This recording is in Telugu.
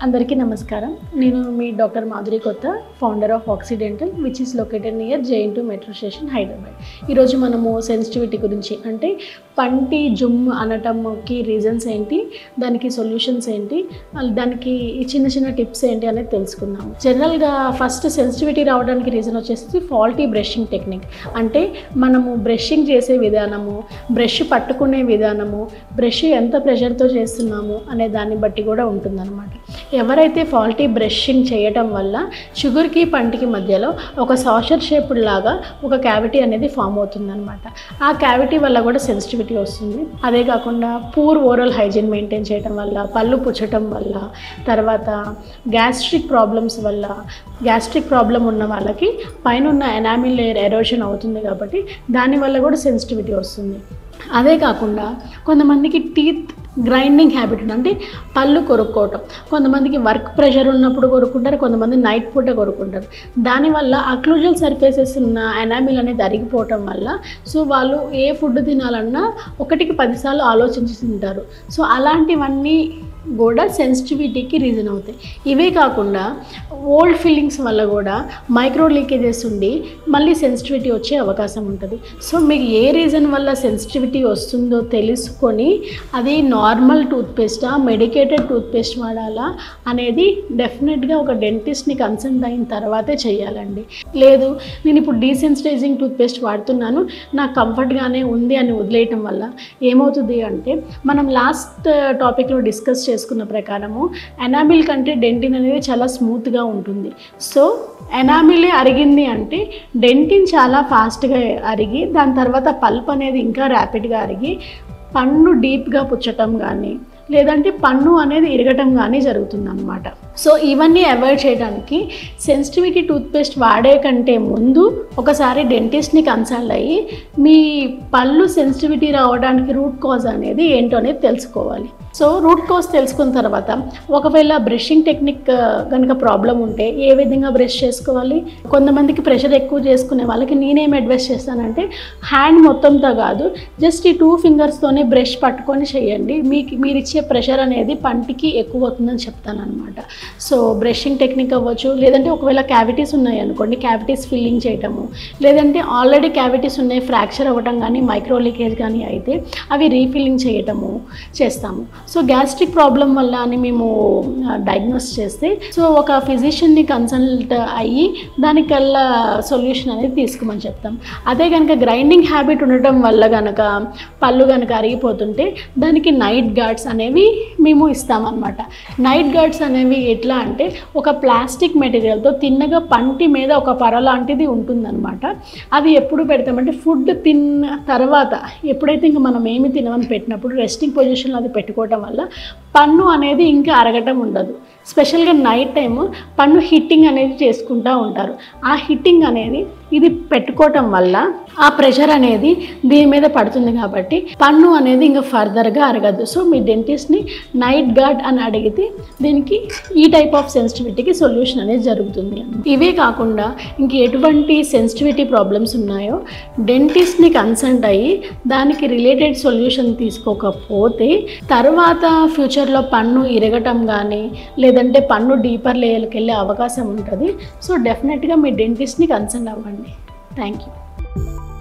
అందరికీ నమస్కారం నేను మీ డాక్టర్ మాధురి కొత్త founder of Accidental which is located near JNTU metro station Hyderabad ఈరోజు మనము సెన్సిటివిటీ గురించి అంటే పంటి జుమ్ అనటంకి రీజన్స్ ఏంటి దానికి సొల్యూషన్స్ ఏంటి అల్- దానికి ఈ చిన్న చిన్న టిప్స్ ఏంటి అనేది తెలుసుకుందాం జనరల్గా ఫస్ట్ సెన్సిటివిటీ రావడానికి రీజన్ వచ్చేసి ఫాల్టీ బ్రషింగ్ టెక్నిక్ అంటే మనము బ్రషింగ్ చేసే విధానము బ్రష్ పట్టుకునే విధానము బ్రష్ ఎంత ప్రెషర్తో చేస్తున్నాము అనే దాన్ని బట్టి కూడా ఉంటుందన్నమాట ఎవరైతే ఫాల్టీ బ్రషింగ్ చేయటం వల్ల షుగర్కి పంటికి మధ్యలో ఒక సాషర్ షేప్డ్ లాగా ఒక క్యావిటీ అనేది ఫామ్ అవుతుందన్నమాట ఆ క్యావిటీ వల్ల కూడా సెన్సిటివిటీ వస్తుంది అదే కాకుండా పూర్ ఓరల్ హైజీన్ మెయింటైన్ చేయడం వల్ల పళ్ళు పుచ్చటం వల్ల తర్వాత గ్యాస్ట్రిక్ ప్రాబ్లమ్స్ వల్ల గ్యాస్ట్రిక్ ప్రాబ్లం ఉన్న వాళ్ళకి పైన ఉన్న ఎనామిల్ లేయర్ ఎరోషన్ అవుతుంది కాబట్టి దానివల్ల కూడా సెన్సిటివిటీ వస్తుంది అదే కాకుండా కొంతమందికి టీత్ గ్రైండింగ్ హ్యాబిట్ ఉంది. అంటే పళ్ళు కొరుక్కోవటం కొంతమందికి వర్క్ ప్రెషర్ ఉన్నప్పుడు కొరుక్కుంటారు కొంతమంది నైట్ పూట కొరుక్కుంటారు దానివల్ల అక్లూజల్ సర్ఫేసెస్ ఉన్న ఎనామిల్ అనేది అరిగిపోవటం వల్ల సో వాళ్ళు ఏ ఫుడ్ తినాలన్నా ఒకటికి పదిసార్లు ఆలోచించి తింటారు సో అలాంటివన్నీ కూడా సెన్సిటివిటీకి రీజన్ అవుతాయి ఇవే కాకుండా ఓల్డ్ ఫీలింగ్స్ వల్ల కూడా మైక్రో లీకేజెస్ ఉండి మళ్ళీ సెన్సిటివిటీ వచ్చే అవకాశం ఉంటుంది సో మీకు ఏ రీజన్ వల్ల సెన్సిటివిటీ వస్తుందో తెలుసుకొని అది నార్మల్ టూత్పేస్టా మెడికేటెడ్ టూత్పేస్ట్ వాడాలా అనేది డెఫినెట్గా ఒక డెంటిస్ట్ని కన్సల్ట్ అయిన తర్వాతే చేయాలండి లేదు నేను ఇప్పుడు డీసెన్సిటైజింగ్ టూత్పేస్ట్ వాడుతున్నాను నాకు కంఫర్ట్గానే ఉంది అని వదిలేయటం వల్ల ఏమవుతుంది అంటే మనం లాస్ట్ టాపిక్లో డిస్కస్ చేసుకున్న ప్రకారము ఎనామిల్ కంటే డెంటిన్ అనేది చాలా స్మూత్గా ఉంటుంది సో ఎనామిలే అరిగింది అంటే డెంటిన్ చాలా ఫాస్ట్గా అరిగి దాని తర్వాత పల్ప్ అనేది ఇంకా ర్యాపిడ్గా అరిగి పన్ను డీప్గా పుచ్చటం కానీ లేదంటే పన్ను అనేది ఇరగటం కానీ జరుగుతుందన్నమాట సో ఇవన్నీ అవాయిడ్ చేయడానికి సెన్సిటివిటీ టూత్పేస్ట్ వాడే కంటే ముందు ఒకసారి డెంటిస్ట్ని కన్సల్ట్ అయ్యి మీ పళ్ళు సెన్సిటివిటీ రావడానికి రూట్ కాజ్ అనేది ఏంటో అనేది తెలుసుకోవాలి సో రూట్ కాజ్ తెలుసుకున్న తర్వాత ఒకవేళ బ్రషింగ్ టెక్నిక్ కనుక ప్రాబ్లం ఉంటే ఏ విధంగా బ్రష్ చేసుకోవాలి కొంతమందికి ప్రెషర్ ఎక్కువ చేసుకునే వాళ్ళకి నేనేం అడ్వైస్ చేస్తానంటే హ్యాండ్ మొత్తంతో కాదు జస్ట్ ఈ టూ ఫింగర్స్తోనే బ్రష్ పట్టుకొని చేయండి మీకు మీరు ఇచ్చే ప్రెషర్ అనేది పంటికి ఎక్కువ అవుతుందని చెప్తాను అనమాట సో బ్రషింగ్ టెక్నిక్ అవ్వచ్చు లేదంటే ఒకవేళ క్యావిటీస్ ఉన్నాయి అనుకోండి క్యావిటీస్ ఫిల్లింగ్ చేయటము లేదంటే ఆల్రెడీ క్యావిటీస్ ఉన్నాయి ఫ్రాక్చర్ అవ్వటం కానీ మైక్రో లీకేజ్ కానీ అయితే అవి రీఫిల్లింగ్ చేయటము చేస్తాము సో గ్యాస్ట్రిక్ ప్రాబ్లం వల్ల అని మేము డయాగ్నోస్ చేస్తే సో ఒక ఫిజిషియన్ని కన్సల్ట్ అయ్యి దానికల్లా సొల్యూషన్ అనేది తీసుకోమని చెప్తాం అదే కనుక గ్రైండింగ్ హ్యాబిట్ ఉండటం వల్ల కనుక పళ్ళు కనుక అరిగిపోతుంటే దానికి నైట్ గార్డ్స్ అనేవి మేము ఇస్తామన్నమాట నైట్ గార్డ్స్ అనేవి ఎట్లా అంటే ఒక ప్లాస్టిక్ మెటీరియల్తో తిన్నగా పంటి మీద ఒక పర లాంటిది ఉంటుందన్నమాట అది ఎప్పుడు పెడతామంటే ఫుడ్ తిన్న తర్వాత ఎప్పుడైతే ఇంకా మనం ఏమి తినమని పెట్టినప్పుడు రెస్టింగ్ పొజిషన్లో అది పెట్టుకోవటం వల్ల పన్ను అనేది ఇంకా అరగటం ఉండదు స్పెషల్గా నైట్ టైం పన్ను హిట్టింగ్ అనేది చేసుకుంటూ ఉంటారు ఆ హిట్టింగ్ అనేది ఇది పెట్టుకోవటం వల్ల ఆ ప్రెషర్ అనేది దీని మీద పడుతుంది కాబట్టి పన్ను అనేది ఇంకా ఫర్దర్గా అరగదు సో మీ డెంటిస్ట్ని నైట్ గార్డ్ అని అడిగితే దీనికి ఈ టైప్ ఆఫ్ సెన్సిటివిటీకి సొల్యూషన్ అనేది జరుగుతుంది ఇవే కాకుండా ఇంక ఎటువంటి సెన్సిటివిటీ ప్రాబ్లమ్స్ ఉన్నాయో డెంటిస్ట్ని కన్సల్ట్ అయ్యి దానికి రిలేటెడ్ సొల్యూషన్ తీసుకోకపోతే తర్వాత ఫ్యూచర్లో పన్ను ఇరగటం కానీ లేదంటే పన్ను డీపర్ లేయర్కి వెళ్ళే అవకాశం ఉంటుంది సో డెఫినెట్గా మీ డెంటిస్ట్ని కన్సల్ట్ అవ్వండి థ్యాంక్ యూ